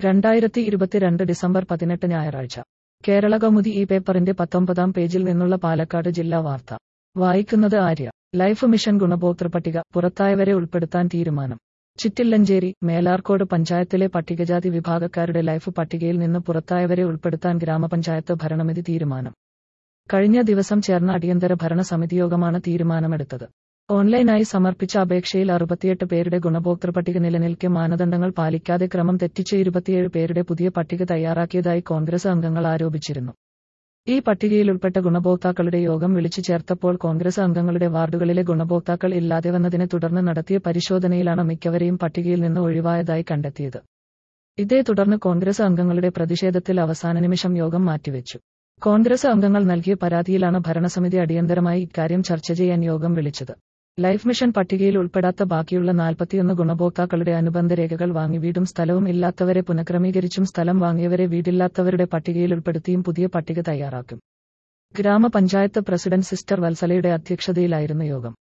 രണ്ടായിരത്തി ഇരുപത്തിരണ്ട് ഡിസംബർ പതിനെട്ട് ഞായറാഴ്ച കേരള കൗമുദി ഈ പേപ്പറിന്റെ പത്തൊമ്പതാം പേജിൽ നിന്നുള്ള പാലക്കാട് ജില്ലാ വാർത്ത വായിക്കുന്നത് ആര്യ ലൈഫ് മിഷൻ ഗുണഭോക്തൃ പട്ടിക പുറത്തായവരെ ഉൾപ്പെടുത്താൻ തീരുമാനം ചിറ്റില്ലഞ്ചേരി മേലാർക്കോട് പഞ്ചായത്തിലെ പട്ടികജാതി വിഭാഗക്കാരുടെ ലൈഫ് പട്ടികയിൽ നിന്ന് പുറത്തായവരെ ഉൾപ്പെടുത്താൻ ഗ്രാമപഞ്ചായത്ത് ഭരണമിതി തീരുമാനം കഴിഞ്ഞ ദിവസം ചേർന്ന അടിയന്തര ഭരണ സമിതിയോഗമാണ് തീരുമാനമെടുത്തത് ഓൺലൈനായി സമർപ്പിച്ച അപേക്ഷയിൽ അറുപത്തിയെട്ട് പേരുടെ ഗുണഭോക്തൃ പട്ടിക നിലനിൽക്കെ മാനദണ്ഡങ്ങൾ പാലിക്കാതെ ക്രമം തെറ്റിച്ച് ഇരുപത്തിയേഴ് പേരുടെ പുതിയ പട്ടിക തയ്യാറാക്കിയതായി കോൺഗ്രസ് അംഗങ്ങൾ ആരോപിച്ചിരുന്നു ഈ പട്ടികയിൽ ഉൾപ്പെട്ട ഗുണഭോക്താക്കളുടെ യോഗം വിളിച്ചു ചേർത്തപ്പോൾ കോൺഗ്രസ് അംഗങ്ങളുടെ വാർഡുകളിലെ ഗുണഭോക്താക്കൾ ഇല്ലാതെ വന്നതിനെ തുടർന്ന് നടത്തിയ പരിശോധനയിലാണ് മിക്കവരെയും പട്ടികയിൽ നിന്ന് ഒഴിവായതായി കണ്ടെത്തിയത് ഇതേ തുടർന്ന് കോൺഗ്രസ് അംഗങ്ങളുടെ പ്രതിഷേധത്തിൽ അവസാന നിമിഷം യോഗം മാറ്റിവെച്ചു കോൺഗ്രസ് അംഗങ്ങൾ നൽകിയ പരാതിയിലാണ് ഭരണസമിതി അടിയന്തരമായി ഇക്കാര്യം ചർച്ച ചെയ്യാൻ യോഗം വിളിച്ചത് ലൈഫ് മിഷൻ പട്ടികയിൽ ഉൾപ്പെടാത്ത ബാക്കിയുള്ള നാൽപ്പത്തിയൊന്ന് ഗുണഭോക്താക്കളുടെ അനുബന്ധ രേഖകൾ വാങ്ങി വീടും സ്ഥലവും ഇല്ലാത്തവരെ പുനഃക്രമീകരിച്ചും സ്ഥലം വാങ്ങിയവരെ വീടില്ലാത്തവരുടെ പട്ടികയിൽ ഉൾപ്പെടുത്തിയും പുതിയ പട്ടിക തയ്യാറാക്കും ഗ്രാമപഞ്ചായത്ത് പ്രസിഡന്റ് സിസ്റ്റർ വത്സലയുടെ അധ്യക്ഷതയിലായിരുന്നു യോഗം